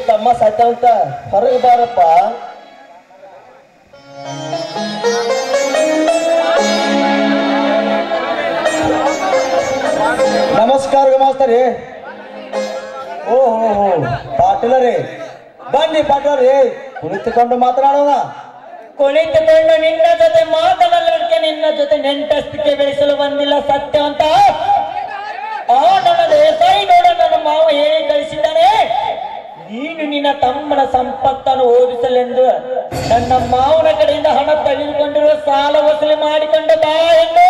ತಮ್ಮ ಸತ್ಯ ಅಂತ ಹೊರಗೆ ಬಾರಪ್ಪ ನಮಸ್ಕಾರ ಮಾಸ್ತರಿ ಓ ಹೋ ಹೋ ಪಾಟೀಲರೇ ಬನ್ನಿ ಪಾಟೀಲರೇ ಕುಳಿತುಕೊಂಡು ಮಾತನಾಡೋಣ ಕುಳಿತುಕೊಂಡು ನಿನ್ನ ಜೊತೆ ಮಾತನಾಡಲಿಕ್ಕೆ ನಿನ್ನ ಜೊತೆ ನೆಂಟಸ್ತಿಕೆ ಬೆಳೆಸಲು ಬಂದಿಲ್ಲ ಸತ್ಯ ಅಂತ ಆ ನನ್ನ ದೇಸಾಯಿ ನೋಡ ನನ್ನ ಮಾವ ಹೇಳಿ ಕಳಿಸಿದ್ದಾನೆ ನೀನು ನಿನ್ನ ತಮ್ಮನ ಸಂಪತ್ತನ್ನು ಓದಿಸಲೆಂದು ನನ್ನ ಮಾವನ ಕಡೆಯಿಂದ ಹಣ ತೆಗೆದುಕೊಂಡಿರುವ ಸಾಲ ವಸೂಲಿ ಮಾಡಿಕೊಂಡು ಬಾ ಎಂದು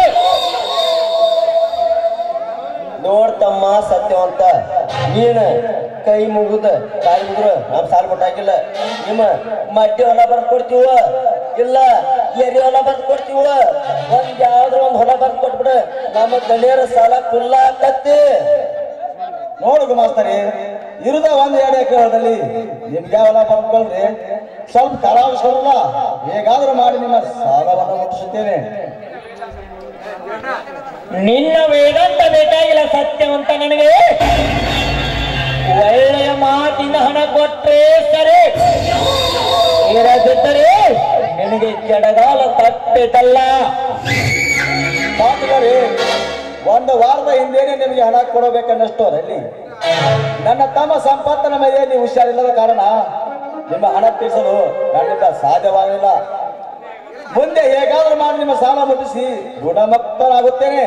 ನೋಡ್ತಮ್ಮ ಸತ್ಯವಂತ ನೀನು ಕೈ ಮುಗಿದ ಕಾಯಿ ಮುಗಿದ್ರು ನಮ್ ಸಾಲ ಮುಟ್ಟಾಕಿಲ್ಲ ನಿಮ್ಮ ಮಡ್ಡಿ ಹೊಲ ಬರ್ದ್ ಕೊಡ್ತೀವ ಇಲ್ಲ ಎರಿ ಹೊಲ ಬರ್ದ್ ಕೊಡ್ತೀವ ಒಂದ್ ಯಾವ್ದ್ರ ಒಂದ್ ಹೊಲ ಬರ್ದ್ ಕೊಟ್ಬಿಡು ನಮ್ಮ ಗಣ್ಯರ ಸಾಲ ಕುಲ್ಲ ಆಕತ್ತಿ ನೋಡು ಮಾಸ್ತರಿ ಇರುದ ಒಂದ್ ಎರಡು ಎಕರೆ ಹೊಲದಲ್ಲಿ ನಿಮ್ಗೆ ಯಾವೆಲ್ಲ ಬರ್ಕೊಳ್ರಿ ಸ್ವಲ್ಪ ಕರಾವಿಸ್ಕೊಳಲ್ಲ ಹೇಗಾದ್ರೂ ಮಾಡಿ ನಿಮ್ಮ ಸಾಲವನ್ನು ಮುಟ್ಟಿಸುತ್ತೇನೆ ನಿನ್ನ ವೇದಾಂತ ಬೇಕಾಗಿಲ್ಲ ಸತ್ಯವಂತ ನನಗೆ ಒಳ್ಳೆಯ ಮಾತಿನ ಹಣ ಕೊಟ್ರೆ ಸರಿ ಇರದಿದ್ದರೆ ನಿನಗೆ ಜಡಗಾಲ ತಪ್ಪಿತಲ್ಲ ಪಾಟೀಲರೇ ಒಂದು ವಾರದ ಹಿಂದೇನೆ ನಿಮಗೆ ಹಣ ಕೊಡಬೇಕನ್ನಷ್ಟು ಅಲ್ಲಿ ನನ್ನ ತಮ್ಮ ಸಂಪತ್ತಿನ ಮೇಲೆ ನೀವು ಹುಷಾರಿಲ್ಲದ ಕಾರಣ ನಿಮ್ಮ ಹಣ ತೀರಿಸಲು ನನ್ನಿಂದ ಸಾಧ್ಯವಾಗಿಲ್ಲ ಮುಂದೆ ಹೇಗಾದ್ರೂ ಮಾಡಿ ನಿಮ್ಮ ಸಾಲ ಮುಟ್ಟಿಸಿ ಗುಣಮುಕ್ತನಾಗುತ್ತೇನೆ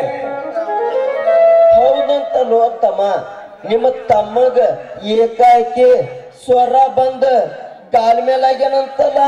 ಹೌದಂತ ನೋಡ್ತಮ್ಮ ನಿಮ್ಮ ತಮ್ಮಗ ಏಕಾಏಕಿ ಸ್ವರ ಬಂದ ಕಾಲ್ ಮೇಲಾಗ್ಯಾನಂತಲ್ಲ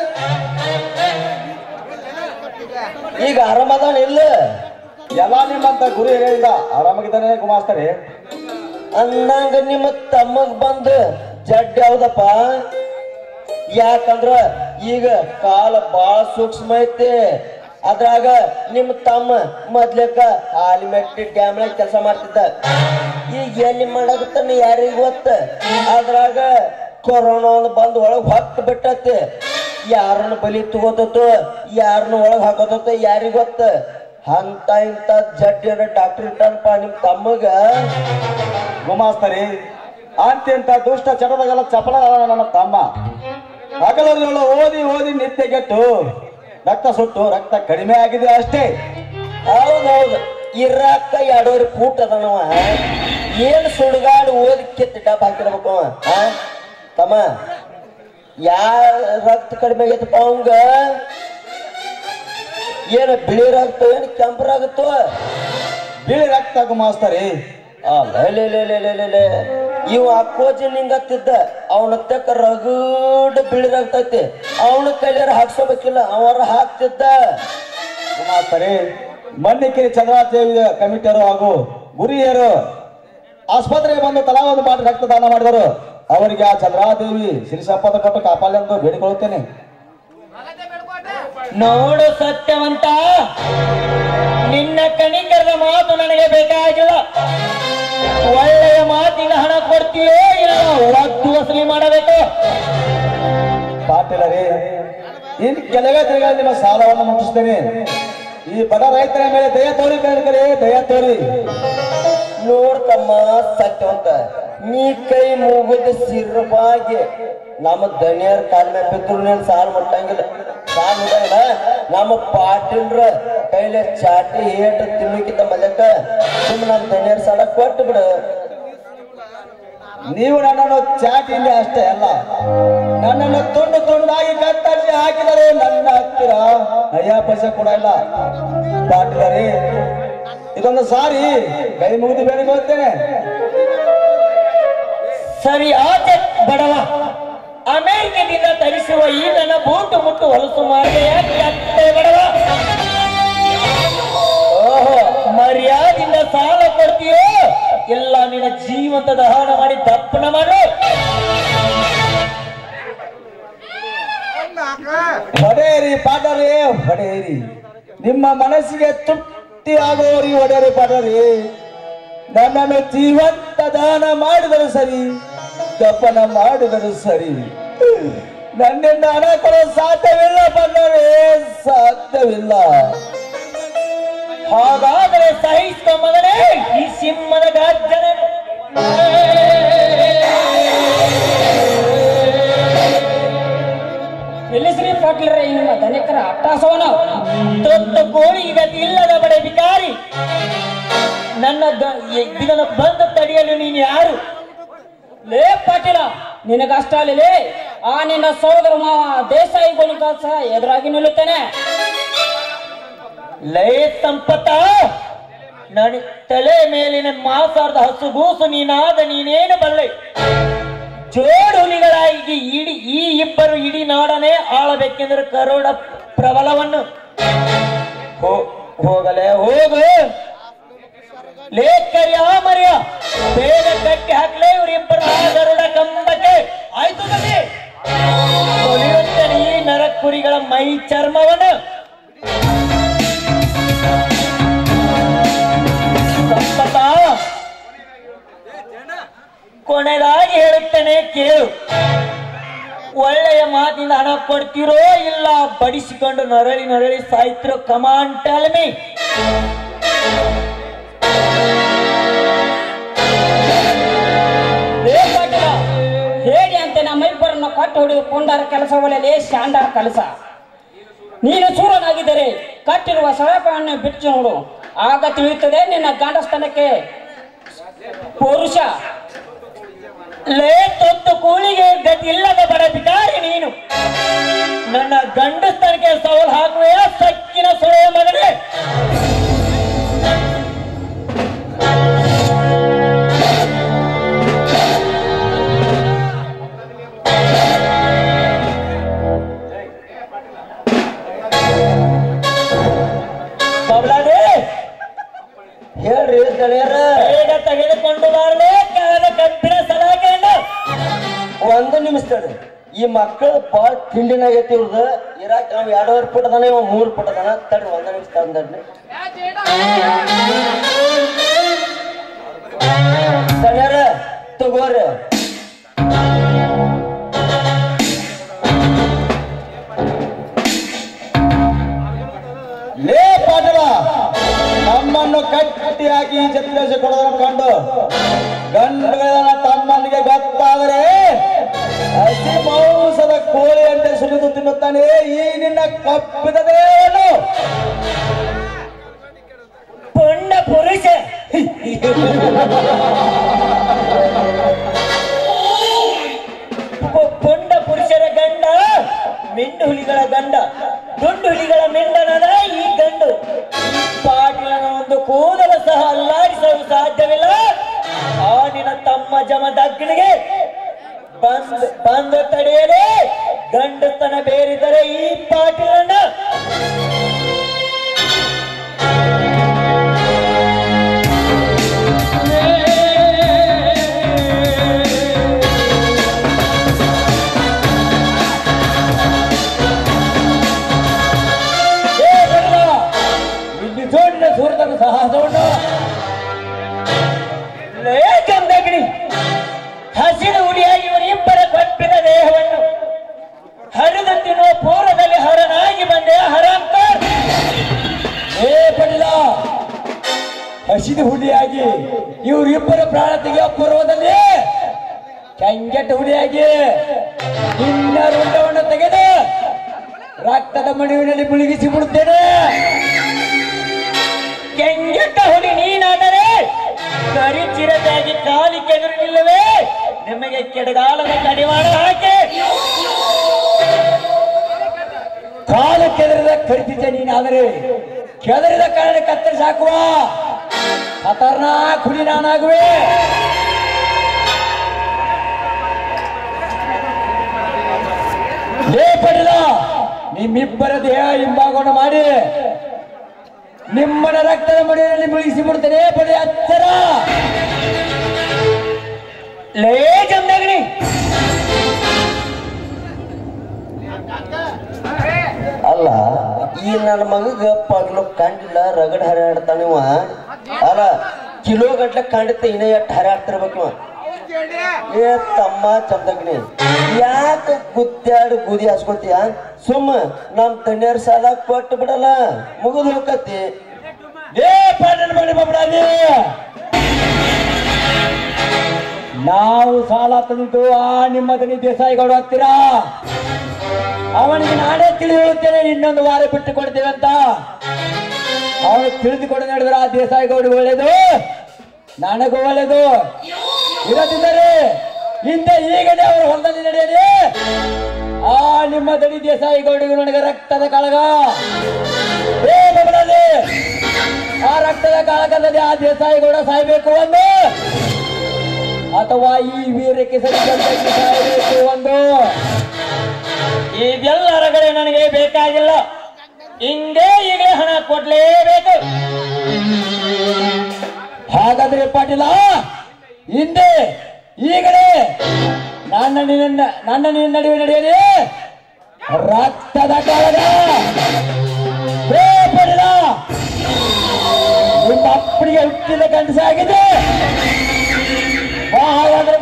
ಈಗ ಆರಾಮದಾನ ಇಲ್ಲ ಎಲ್ಲ ನಿಮ್ಮಂತ ಗುರು ಹಿರಿಯರಿಂದ ಆರಾಮಾಗಿದ್ದಾನೆ ಗುಮಾಸ್ತರೆ ಅನ್ನಂಗ ನಿಮ್ಮ ತಮ್ಮಗ್ ಬಂದ ಜಡ್ ಯಾವ್ದಪ್ಪ ಯಾಕಂದ್ರ ಈಗ ಕಾಲ ಬಾಳ ಸೂಕ್ಷ್ಮ ಐತಿ ಅದ್ರಾಗ ನಿಮ್ಮ ತಮ್ಮ ಮೊದ್ಲೇಕ ಆಲಿಮೆಟ್ಟಿ ಡ್ಯಾಮ್ನಾಗ ಕೆಲಸ ಮಾಡ್ತಿದ್ದ ಈಗ ಎಲ್ಲಿ ಮಾಡಕತ್ತಾನ ಯಾರಿಗ ಗೊತ್ತ ಅದ್ರಾಗ ಕೊರೋನಾ ಒಂದು ಬಂದ್ ಒಳಗ್ ಹೊತ್ತು ಬಿಟ್ಟತಿ ಯಾರನ್ನ ಬಲಿ ತಗೋತೋ ಯಾರನ್ನ ಒಳಗ್ ಹಾಕೋತೋ ಯಾರಿಗ ಗೊತ್ತ ಅಂತ ಇಂತ ಜಡ್ ಏನ ಡಾಕ್ಟರ್ ಇಟ್ಟಾನಪ್ಪ ನಿಮ್ ತಮ್ಮಗ ಗುಮಾಸ್ತರಿ ಅಂತ್ಯಂತ ದುಷ್ಟ ಚಟದಗಲ ಚಪಲ ನನ್ನ ತಮ್ಮ ಹಗಲರಿಗಳು ಓದಿ ಓದಿ ನಿತ್ಯ ಕೆಟ್ಟು ರಕ್ತ ಸುಟ್ಟು ರಕ್ತ ಕಡಿಮೆ ಆಗಿದೆ ಅಷ್ಟೇ ಹೌದೌದು ಇರಾಕ ಎರಡೂವರೆ ಫೂಟ್ ಅದನವ ಏನ್ ಸುಡುಗಾಡು ಓದಿ ಕಿತ್ತು ಡಬ್ ಹಾಕಿರ್ಬೇಕು ಅವ ಆ? ತಮ್ಮ ಯಾ ರಕ್ತ ಕಡಿಮೆ ಆಗೈತಪ್ಪ ಅವಂಗ ಏನು ಬಿಳಿ ರಕ್ತ ಏನು ಕೆಂಪು ರಕ್ತ ಬಿಳಿ ರಕ್ತ ಗುಮಾಸ್ತರಿ ಅಲ್ಲೇ ಇವ ಅಕ್ಕೋಜಿ ನಿಂಗತ್ತಿದ್ದ ಅವನ ತೆಕ್ಕ ರಗಡ್ ಬಿಳಿ ರಕ್ತ ಐತಿ ಅವನ ಕೈಲಾರ ಹಾಕ್ಸೋಬೇಕಿಲ್ಲ ಅವರ ಹಾಕ್ತಿದ್ದ ಗುಮಾಸ್ತರಿ ಮನ್ನಿಕೆ ಚಂದ್ರಾದೇವಿ ಕಮಿಟಿಯರು ಹಾಗೂ ಗುರಿಯರು ಆಸ್ಪತ್ರೆಗೆ ಬಂದು ತಲಾ ಒಂದು ಮಾಡಿ ರಕ್ತದಾನ ಮಾಡಿದರು ಅವರಿಗೆ ಆ ಚಂದ್ರಾದೇವಿ ಸಿರಿ ಸಂಪದ ಕೊಟ್ಟು ಕಾಪಾಲಿ ಎಂದು ಬೇಡಿಕೊಳ್ಳುತ್ತೇನೆ ನೋಡು ಸತ್ಯವಂತ ನಿನ್ನ ಕಣಿಕರದ ಮಾತು ನನಗೆ ಬೇಕಾಗಿಲ್ಲ ಒಳ್ಳೆಯ ಮಾತಿನ ಹಣ ಕೊಡ್ತೀಯೋ ಇಲ್ಲ ಒದ್ದು ವಸೂಲಿ ಮಾಡಬೇಕು ಪಾಟೀಲರೇ ಇನ್ ಕೆಲವೇ ದಿನಗಳಲ್ಲಿ ನಿಮ್ಮ ಸಾಲವನ್ನು ಮುಟ್ಟಿಸ್ತೇನೆ ಈ ಬಡ ರೈತರ ಮೇಲೆ ದಯ ತೋರಿ ಕರೆ ದಯ ತೋರಿ ನೋಡ್ತಮ್ಮ ಸತ್ಯವಂತ ನೀ ಕೈ ಮುಗಿದ ಸಿರ್ಬಾಗಿ ನಮ್ಮ ದನಿಯರ ಕಾಲ ಮೇಲೆ ಬಿದ್ರು ನೀನ್ ಸಾಲ ಮುಟ್ಟಂಗಿಲ್ಲ ಸಾಲ ಮುಟ್ಟಂಗಿಲ್ಲ ನಮ್ಮ ಪಾಟೀಲ್ರ ಕೈಲೆ ಚಾಟಿ ಏಟ ತಿನ್ನಕ್ಕಿಂತ ಮಲ್ಯಕ ಸುಮ್ಮನೆ ನಮ್ಮ ದನಿಯರ ಸಾಲ ಕೊಟ್ಟು ಬಿಡು ನೀವು ನನ್ನನ್ನು ಚಾಟಿಯಲ್ಲಿ ಅಷ್ಟೇ ಅಲ್ಲ ನನ್ನನ್ನು ತುಂಡು ತುಂಡಾಗಿ ಕತ್ತರಿಸಿ ಹಾಕಿದರೆ ನನ್ನ ಹತ್ತಿರ ನಯ ಪೈಸೆ ಕೂಡ ಇಲ್ಲ ಪಾಟೀಲರೇ ಇದೊಂದು ಸಾರಿ ಕೈ ಮುಗಿದು ಬೇಡಿಕೊಳ್ಳುತ್ತೇನೆ ಸರಿ ಆಚೆ ಬಡವ ಅಮೆರಿಕದಿಂದ ತರಿಸುವ ಈ ನನ್ನ ಬೂಟು ಮುಟ್ಟು ಹೊಲಸು ಮಾಡಿದೆ ಯಾಕೆ ಅತ್ತೆ ಬಡವ ಓಹೋ ಮರ್ಯಾದಿಂದ ಸಾಲ ಕೊಡ್ತೀಯೋ ಇಲ್ಲ ನಿನ್ನ ಜೀವಂತ ದಹನ ಮಾಡಿ ದಪ್ಪನ ಮಾಡು ಹೊಡೆಯಿರಿ ಪಾಟರಿ ಹೊಡೆಯಿರಿ ನಿಮ್ಮ ಮನಸ್ಸಿಗೆ ತೃಪ್ತಿ ಆಗುವವರಿಗೆ ಹೊಡೆಯಿರಿ ಪಾಟರಿ ನನ್ನನ್ನು ಜೀವಂತ ದಾನ ಮಾಡಿದರು ಸರಿ ದಪ್ಪನ ಮಾಡಿದರು ಸರಿ ನನ್ನಿಂದ ಹಣ ಕೊಡೋ ಸಾಧ್ಯವಿಲ್ಲ ಬಂದರೆ ಸಾಧ್ಯವಿಲ್ಲ ಹಾಗಾದರೆ ಸಹಿಸ್ಕೊ ಮಗನೇ ಈ ಸಿಂಹದ ಗಾರ್ಜನೆ ಕೊಟ್ಲಿರೆ ಈ ನಿಮ್ಮ ಧನಿಕರ ಅಟ್ಟಾಸವನು ದೊಡ್ಡ ಕೋಳಿಗೆ ಗತಿ ಇಲ್ಲದ ಬಡ ಬಿಕಾರಿ ನನ್ನ ದ- ಇ- ಇದನ್ನು ಬಂದು ತಡೆಯಲು ನೀನು ಯಾರು ಲೇ ಪಾಟೀಲ ನಿನಗಷ್ಟ ಅಲ್ಲೇ ಆ ನಿನ್ನ ಸಹೋದರ ಮಾವ ದೇಸಾಯಿ ಗೋಣಿಕ ಸಹ ಎದುರಾಗಿ ನಿಲ್ಲುತ್ತೇನೆ ಲೇ ಸಂಪತ್ತ ನನ್ನ ತಲೆ ಮೇಲಿನ ಮಾಸಾರ್ದ ಹಸುಗೂಸು ನೀನಾದ ನೀನೇನು ಬಲ್ಲೆ ಜೋಡು ಹುಲಿಗಳಾಗಿ ಇಡೀ ಈ ಇಬ್ಬರು ಇಡೀ ನಾಡನೇ ಆಳಬೇಕೆಂದ್ರೆ ಕರೋಡ ಪ್ರಬಲವನ್ನು ಹೋ- ಹೋಗಲೇ ಹೋಗು ಲೇಖರ್ಯ ಮರ್ಯ ಬೇಗ ಕಟ್ಟಿ ಹಾಕ್ಲೇ ಇವರಿಬ್ಬರು ಆ ಗರುಡ ಕಂಬಕ್ಕೆ ಆಯ್ತು ಬನ್ನಿ ಕೊನೆಯುತ್ತೇನೆ ಈ ನರಕುರಿಗಳ ಮೈ ಚರ್ಮವನ್ನು ಸಂಪತ ಕೊನೆಯದಾಗಿ ಹೇಳುತ್ತೇನೆ ಕೇಳು ಒಳ್ಳೆಯ ಮಾತಿಂದ ಹಣ ಕೊಡ್ತಿರೋ ಇಲ್ಲ ಬಡಿಸಿಕೊಂಡು ನರಳಿ ನರಳಿ ಸಾಯ್ತಿರೋ ಕಮಾನ್ ಟೆಲ್ ಮೀ ಲೇ ಪಾಟೀಲ ಹೇಳಿ ಅಂತ ನಮ್ಮಿಬ್ಬರನ್ನು ಕಟ್ಟು ಹೊಡೆದು ಪುಂಡಾರ ಕೆಲಸ ಒಲೆಯೇ ಶಾಂಡಾರ ಕೆಲಸ ನೀನು ಸೂರನಾಗಿದ್ದರೆ ಕಟ್ಟಿರುವ ಸಳಪವನ್ನು ಬಿಟ್ಟು ನೋಡು ಆಗ ತಿಳಿಯುತ್ತದೆ ನಿನ್ನ ಗಂಡಸ್ತನಕ್ಕೆ ಪುರುಷ ಲೇ ತೊತ್ತು ಕೂಲಿಗೆ ಗತಿ ಇಲ್ಲದ ಬಡ ಬಿಕಾರಿ ನೀನು ನನ್ನ ಗಂಡಸ್ತನಕ್ಕೆ ಸವಾಲು ಹಾಕುವೆಯ ಸಕ್ಕಿನ ಸೊಳೆಯ ಮಗನೇ ಬಬ್ಲಾಡಿ, ಹೇಳ್ರಿ ಗೆಳೆಯರ ಬೇಗ ತೆಗೆದುಕೊಂಡು ಬಾರಲೇ ಕಾದ ಕಬ್ಬಿಣ ಸಲಾಕೆಯನ್ನು ಒಂದು ನಿಮಿಷ ತಡ್ರಿ ಈ ಮಕ್ಕಳು ಬಾಳ ತಿಂಡಿನಾಗೈತಿ ಇವ್ರದ್ದು ಇರಾಕ್ ನಾವ್ ಎರಡೂವರೆ ಫುಟ್ ಅದಾನ ಇವ ಮೂರ್ ಫುಟ್ ಅದಾನ ತಡ್ರಿ ಒಂದ ನಿಮಿಷ ತಂದ್ರಿ ಗೆಳೆಯರ ತಗೋರಿ ಲೇ ಪಾಟಲ ನಮ್ಮನ್ನು ಕಟ್ಟಿ ಹಾಕಿ ಜತ್ರಿಸಿ ಕೊಡೋದನ್ನು ಕಂಡು ಗಂಡುಗಳ ತಮ್ಮನಿಗೆ ಗೊತ್ತಾದರೆ ಹಸಿ ಮಾಂಸದ ಕೋಳಿಯಂತೆ ಸುಲಿದು ತಿನ್ನುತ್ತಾನೆ ಈ ನಿನ್ನ ಕಪ್ಪಿದ ದೇವನು ಪುಣ್ಯ ಪುರುಷ ಪು- ಪುಂಡ ಪುರುಷರ ಗಂಡ ಮಿಂಡು ಹುಲಿಗಳ ಗಂಡ ದುಂಡು ಹುಲಿಗಳ ಮಿಂಡನದ ಈ ಗಂಡು ಪಾಟೀಲನ ಒಂದು ಕೂದಲು ಸಹ ಅಲ್ಲಾಡಿಸಲು ಸಾಧ್ಯವಿಲ್ಲ ಆ ನಿನ್ನ ತಮ್ಮ ಜಮದಗ್ನಿಗೆ ಬಂದ್ ಬಂದು ತಡೆಯಲೇ ಗಂಡಸ್ತನ ಬೇರಿದರೆ ಈ ಪಾಟೀಲನ್ನ ಏ ಗಂಡ, ಇಲ್ಲಿ ಜೋಡಿನ ಸೂರ್ಯನ ಸಾಹಸವನ್ನು ಲೇ ಗಂಧಗಿರಿ ಹಸಿರು ಉಡಿಯಾಗಿ ಇವರಿಬ್ಬರ ಕೊಪ್ಪಿದ ದೇಹವನ್ನು ಹರಿದು ತಿನ್ನುವ ಪೂರ್ವದಲ್ಲಿ ಹರನಾಗಿ ಬಂದೆ ಹರಾಂಕರ್ ಏ ಪಡಿಲ ಹಸಿದು ಹುಲಿಯಾಗಿ ಇವರಿಬ್ಬರ ಪ್ರಾಣ ತೆಗೆಯುವ ಪೂರ್ವದಲ್ಲಿ ಕೆಂಗೆಟ್ಟ ಹುಲಿಯಾಗಿ ನಿನ್ನ ರುಂಡವನ್ನು ತೆಗೆದು ರಕ್ತದ ಮಡುವಿನಲ್ಲಿ ಮುಳುಗಿಸಿ ಬಿಡುತ್ತೇನೆ ಕೆಂಗೆಟ್ಟ ಹುಲಿ ನೀನಾದರೆ ಕರಿ ಚಿರತೆಯಾಗಿ ಕಾಲಿ ಕೆದರು ನಿಲ್ಲವೇ ನಿಮಗೆ ಕೆಡಗಾಲದ ಕಡಿವಾಣ ಹಾಕಿ ಕಾಲು ಕೆದರಿದ ಕಡಿತಿದ್ದೆ ನೀನಾದರೆ ಕೆದರಿದ ಕಾರಣ ಕತ್ತರಿಸಿ ಹಾಕುವ ಖತರ್ನಾಕ್ ಹುಲಿ ನಾನಾಗುವೆ ಲೇ ಪಡಿಲ ನಿಮ್ಮಿಬ್ಬರ ದೇಹ ಹಿಂಭಾಗವನ್ನು ಮಾಡಿ ನಿಮ್ಮನ ರಕ್ತದ ಮಡಿಯಲ್ಲಿ ಮುಳುಗಿಸಿ ಬಿಡ್ತೇನೆ ಪಡಿ ಹಚ್ಚರ ಲೇ ಗಂಧಗಿರಿ ಅಲ್ಲ ಈ ನನ್ನ ಮಗಗ ಪಗ್ಲು ಕಂಡಿಲ್ಲ ರಗಡ್ ಹರಿಯಾಡ್ತಾನ ಇವ ಅಲ್ಲ ಕಿಲೋ ಗಟ್ಲೆ ಕಂಡಿತ್ತ ಇನ್ನ ಎಷ್ಟ್ ಹರಿಯಾಡ್ತಿರ್ಬೇಕು ಇವ ಏ ತಮ್ಮ ಚಂದಗ್ನಿ ಯಾಕ ಗುದ್ದಾಡಿ ಗುದಿ ಹಸ್ಕೊತೀಯ ಸುಮ್ಮ ನಮ್ ತಣ್ಣೀರ್ ಸಾಲ ಕೊಟ್ಟು ಬಿಡಲ್ಲ ಮುಗಿದು ಹೋಗತಿ ಲೇ ಪಾಟೀಲ್ ಮಾಡಿ ಬಬ್ಬಡಾದಿ ನಾವು ಸಾಲ ತಂದಿದ್ದು ಆ ನಿಮ್ಮ ದನಿ ದೇಸಾಯಿಗೌಡ ಹತ್ತಿರ ಅವನಿಗೆ ನಾನೇ ತಿಳಿ ಹೇಳುತ್ತೇನೆ ಇನ್ನೊಂದು ವಾರ ಬಿಟ್ಟು ಕೊಡ್ತೇವೆ ಅಂತ ಅವನು ತಿಳಿದುಕೊಂಡು ನಡೆದ್ರೆ ಆ ದೇಸಾಯಿ ಗೌಡಿಗೆ ಒಳ್ಳೇದು ನನಗೂ ಒಳ್ಳೇದು ಇರದಿದ್ದರೆ ಹಿಂದೆ ಈಗಲೇ ಅವರು ಹೊಲದಲ್ಲಿ ನಡೆಯಲಿ ಆ ನಿಮ್ಮ ದಡಿ ದೇಸಾಯಿ ಗೌಡಿಗೂ ನನಗೆ ರಕ್ತದ ಕಾಳಗ ಏ ಬಬಲಲ್ಲಿ, ಆ ರಕ್ತದ ಕಾಳಗದಲ್ಲಿ ಆ ದೇಸಾಯಿ ಗೌಡ ಸಾಯ್ಬೇಕು ಒಂದು ಅಥವಾ ಈ ವೀರಕ್ಕೆ ಸರಿದಂತೆ ಸಾಯಬೇಕು ಒಂದು ಇದೆಲ್ಲರಗಡೆ ನನಗೆ ಬೇಕಾಗಿಲ್ಲ ಹಿಂದೆ ಈಗಲೇ ಹಣ ಕೊಡ್ಲೇಬೇಕು ಹಾಗಾದ್ರೆ ಪಾಟೀಲ ಹಿಂದೆ ಈಗಲೇ ನನ್ನ ನಿನ್ನ ನನ್ನ ನಿನ್ನ ನಡುವೆ ನಡೆಯಲಿ ರಕ್ತದ ಕಾಳಗ ಏ ಪಾಟೀಲ ನಿಮ್ಮ ಅಪ್ಪನಿಗೆ ಹುಟ್ಟಿದ ಗಂಡಸಾಗಿದೆ ಬಾ ಹಾಗಾದ್ರೆ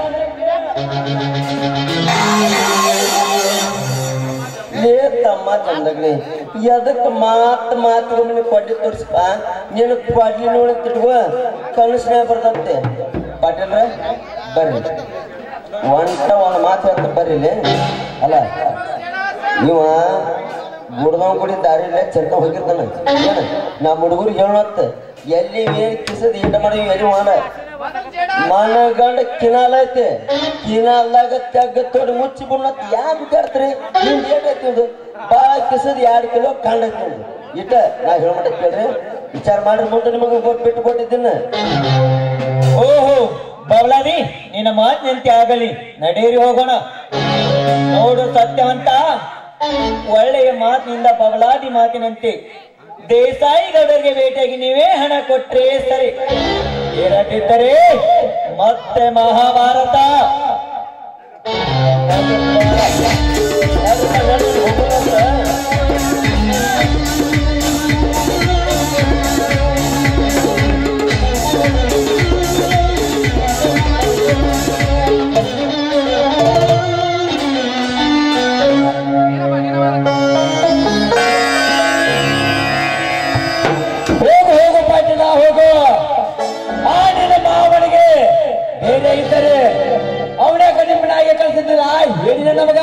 ಲೇ ತಮ್ಮ ಚಂದಗ್ನಿ ಎದಕ್ ಮಾತ್ ಮಾತು ಒಮ್ಮೆ ಕೊಡ್ಲಿ ತೋರಿಸಪ್ಪ ನೀನು ಕೊಡ್ಲಿ ನೋಡಿ ತಿಟ್ಕೋ ಕನಸನೇ ಬರ್ತಂತೆ ಪಾಟೀಲ್ರ ಬರ್ರಿ ಒಂಟ ಒಂದು ಮಾತು ಹೇಳ್ತ ಬರ್ರಿ ಇಲ್ಲಿ ಅಲ್ಲ ಇವ ಗುಡ್ದವ್ ಗುಡಿ ದಾರಿಲೇ ಚಂದ ಹೋಗಿರ್ತಾನ ಏನ ನಮ್ಮ ಹುಡುಗರಿಗೆ ಹೇಳತ್ತ ಎಲ್ಲಿ ಏನ್ ಕಿಸದ್ ಈಟ ಮಾಡಿ ಎಲ್ಲಿ ಮಾಡ ಮನಗಂಡ ಕಿನಾಲ್ ಐತೆ ಕಿನಾಲ್ದಾಗ ತೆಗ್ಗ ತೊಡಿ ಮುಚ್ಚಿ ಬಿಡ್ನತ್ ಯಾಕೆ ಬಿಟ್ಟಾಡ್ತ್ರಿ ನಿಮ್ದು ಏಟ್ ಐತಿ ಇದು ಬಾಳ ಕಿಸದ್ ಎರಡ್ ಕಿಲೋ ಕಂಡ ಐತಿ ನಿಮ್ದು ಇಟ್ಟ ನಾ ಹೇಳ್ಮಟ ಕೇಳ್ರಿ ವಿಚಾರ ಮಾಡ್ರಿ ಮುಂದೆ ನಿಮಗೆ ಕೊಟ್ಟು ಬಿಟ್ಟು ಕೊಟ್ಟಿದ್ದೀನ ಓಹೋ ಬವಲಾದಿ ನಿನ್ನ ಮಾತಿನಂತೆ ಆಗಲಿ ನಡೆಯರಿ ಹೋಗೋಣ ನೋಡು ಸತ್ಯವಂತ ಒಳ್ಳೆಯ ಮಾತಿನಿಂದ ಬವಲಾದಿ ಮಾತಿನಂತೆ ದೇಸಾಯಿ ಗೌಡರಿಗೆ ಭೇಟಿಯಾಗಿ ನೀವೇ ಹಣ ಕೊಟ್ರೆ ಸರಿ ಇರದಿದ್ದರೆ ಮತ್ತೆ ಮಹಾಭಾರತ ಹೋಗು ಹೋಗು ಪಾಟೀಲ ಹೋಗು ಆ ನಿನ್ನ ಮಾವನಿಗೆ ಬೇರೆ ಇದ್ದರೆ ಅವನೇ ಕಡಿಮೆ ಕಳಿಸಿದ್ದಿಲ್ಲ ಹೇಳಿದ ನಮಗ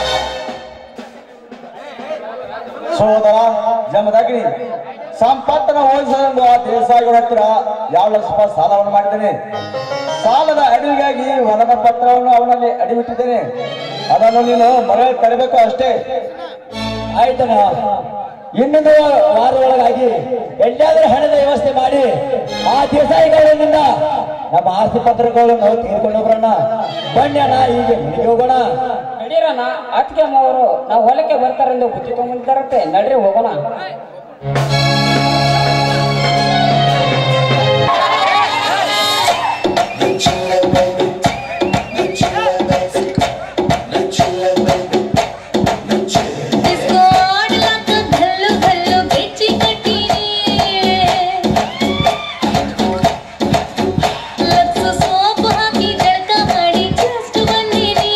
ಸಹೋದರ ಜಮದಗ್ನಿ ಸಂಪತ್ತನ ಹೋಲಿಸಲು ಆ ದೇಸಾಯಿಗಳ ಹತ್ರ ಯಾವ ಲಕ್ಷ ರೂಪಾಯಿ ಸಾಲವನ್ನು ಮಾಡಿದ್ದೇನೆ ಸಾಲದ ಅಡಿವಿಗಾಗಿ ವಲನ ಪತ್ರವನ್ನು ಅವನಲ್ಲಿ ಅಡಿಬಿಟ್ಟಿದ್ದೇನೆ ಅದನ್ನು ನೀನು ಮರಳಿ ತರಬೇಕು ಅಷ್ಟೇ ಆಯ್ತಣ್ಣ ಇನ್ನೊಂದು ವಾರ ಒಳಗಾಗಿ ಎಲ್ಲಾದ್ರೂ ಹಣದ ವ್ಯವಸ್ಥೆ ಮಾಡಿ ಆ ದೇಸಾಯಿಗಳಿಂದ ನಮ್ಮ ಆಸ್ತಿ ಪತ್ರಗಳನ್ನು ನಾವು ತೀರ್ಕೊಂಡು ಬರೋಣ ಬನ್ನಿ ಅಣ್ಣ ಈಗ ಮನೆಗೆ ಹೋಗೋಣ ನಡೀರಣ್ಣ ಅತ್ತಿಗೆ ಅವರು ನಾವು ಹೊಲಕ್ಕೆ ಬರ್ತಾರೆಂದು ಬುದ್ಧಿ ತಗೊಂಡಿದ್ದಾರಂತೆ ನಡ್ರಿ ಹೋಗೋಣ इसको आड़ लाख घल्लू घल्लू बेची कटी ಲಕ್ಷ ಸೋಪು ಹಾಕಿ ಜಳಕ ಮಾಡಿ ಜಸ್ಟ್ ಬಂದೀನಿ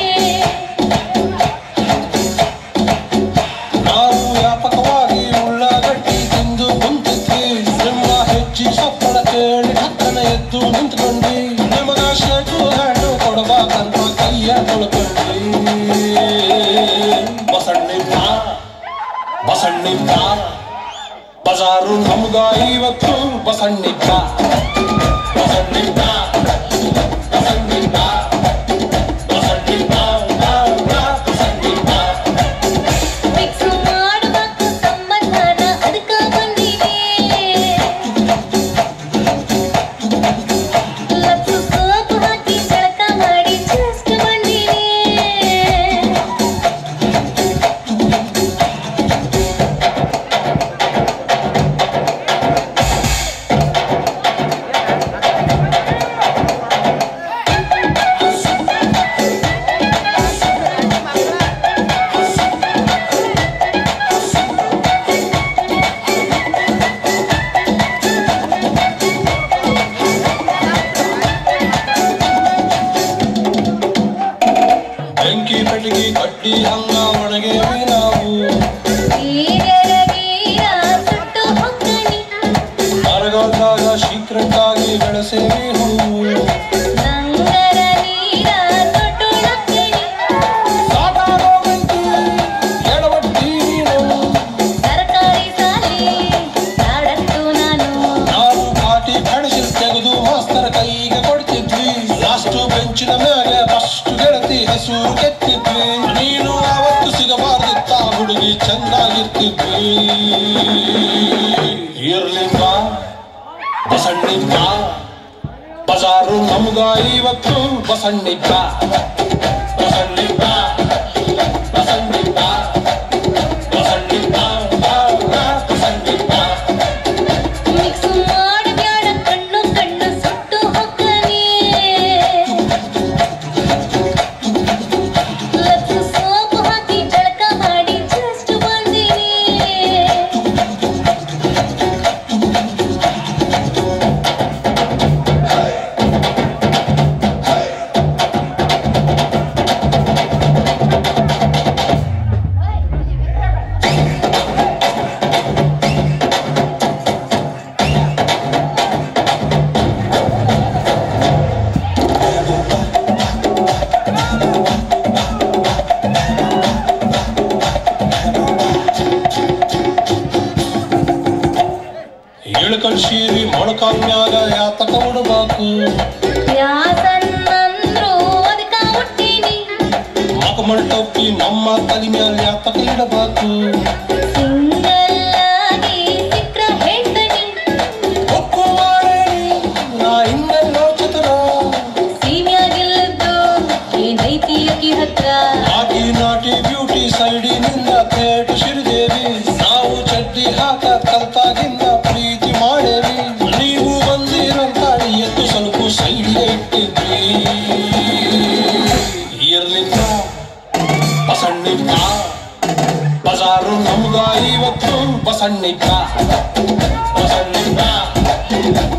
ನಾವು ವ್ಯಾಪಕವಾಗಿ ಉಳ್ಳಾಗಡ್ಡಿ ತಿಂದು ಕುಂತಿದ್ವಿ ಸಿಂಹ ಹೆಚ್ಚಿ ಸಪ್ಪಳ ಕೇಳಿ ಹತ್ತನ ಎದ್ದು ನಿಂತ್ಕೊಂಡ್ವಿ ನಿಮಗ ಶೇಟು ಹಣ್ಣು ಕೊಡಬೇಕಂತ ಕೈಯ ತೊಳ್ಕೊಂಡ್ವಿ ಬಸಣ್ಣಿದ್ದ ಬಸಣ್ಣಿದ್ದ ಬಜಾರು ನಮ್ಗ ಇವತ್ತು ಬಸಣ್ಣಿದ್ದ ಬಸಣ್ಣಿದ್ದ ಬಸಣ್ಣಿದ್ದ ಬಸಣ್ಣಿದ್ದ ಬಸಣ್ಣಿದ್ದ ಫಿಕ್ಸ್ ಮಾಡ್ಬೇಕು ಸಂಬಂಧನ ಅದಕ್ಕ ಬಂದೀನಿ ಲಕ್ಷ ಸೋಪು ಹಾಕಿ ಜಳಕ ಮಾಡಿ ಜಸ್ಟ್ ಬಂದೀನಿ ಬೆಂಕಿ ಪೆಟ್ಟಿಗೆ ಕಟ್ಟಿ ಹಂಗ ಒಣಗೇವಿ ನಾವು ಗೀರರ ಗೀರ ಸುಟ್ಟು ಹೊಕ್ಕಣಿ ಮರಗಲ್ದಾಗ ಸೀಕ್ರೆಟ್ ಆಗಿ ಬೆಳೆಸೇವಿ ಹೂವು ನಂಗರ ನೀರ ತೊಟ್ಟು ನಕ್ಕಣಿ ಸಾಕಾಗೋಗೈತಿ ಇರ್ಲಿಂಗ ಬಸಣ್ಣಿದ್ದ ಬಜಾರು ನಮ್ಗ ಇವತ್ತು ಬಸಣ್ಣಿದ್ದ ಬಸಣ್ಣಿದ್ದ ಬಸಣ್ಣಿದ್ದ ಬಸಣ್ಣಿದ್ದ ಬಸಣ್ಣಿದ್ದ ಮಿಕ್ಸ್ ಮಾಡಬ್ಯಾಡ ಕಣ್ಣು ಕಣ್ಣು ಸುಟ್ಟು ಹೊಕ್ಕನಿ ಲಕ್ಕು ಸೋಪು ಹಾಕಿ ಜಳಕ ಮಾಡಿ ಜಸ್ಟ್ ಬಂದಿನಿ ಇಳ್ಕಲ್ ಶೀರಿ ಮೊಳಕಾಲ್ನ್ಯಾಗ ಯಾತಕ ಉಡಬೇಕು ಯಾಸನ್ನಂದ್ರು ಅದಕ್ಕ ಹುಟ್ಟಿನಿ ಮಕಮಲ್ ಟೊಪ್ಪಿ ನಮ್ಮ ತಲೆ ಮ್ಯಾಲ ಯಾತಕ ಇಡಬೇಕು ಸಿಂಗಲ್ ಆಗಿ ಸಿಕ್ರ ಹೆಂಡನಿ ಒಕ್ಕು ಮಾಡೇನಿ ನಾ ಹಿಂಗೆಲ್ಲೋ ಚಿತ್ರ ಸೀಮ್ಯಾಗಿಲ್ಲದ್ದು ಏನೈತಿ ಅಕ್ಕಿ ಹತ್ರ ಆಗಿ ನಾಟಿ ಬ್ಯೂಟಿ ಸೈಡಿನಿಂದ ಥೇಟ್ ಶ್ರೀದೇವಿ ನಾವು ಚಡ್ಡಿ ಹಾಕ ಕಲ್ತಾಗಿಂದ ಪ್ರೀತಿ ಮಾಡೇವಿ ನೀವು ಬಂದಿರಂತ ಎತ್ತು ಸ್ವಲ್ಪ ಸೈಡಿಗೆ ಇಟ್ಟಿದ್ರಿ ಇರ್ಲಿಲ್ಲ ಬಸಣ್ಣಿದ್ದ ಬಜಾರು ನಮ್ಗ ಇವತ್ತು ಬಸಣ್ಣಿದ್ದ ಬಸಣ್ಣಿದ್ದ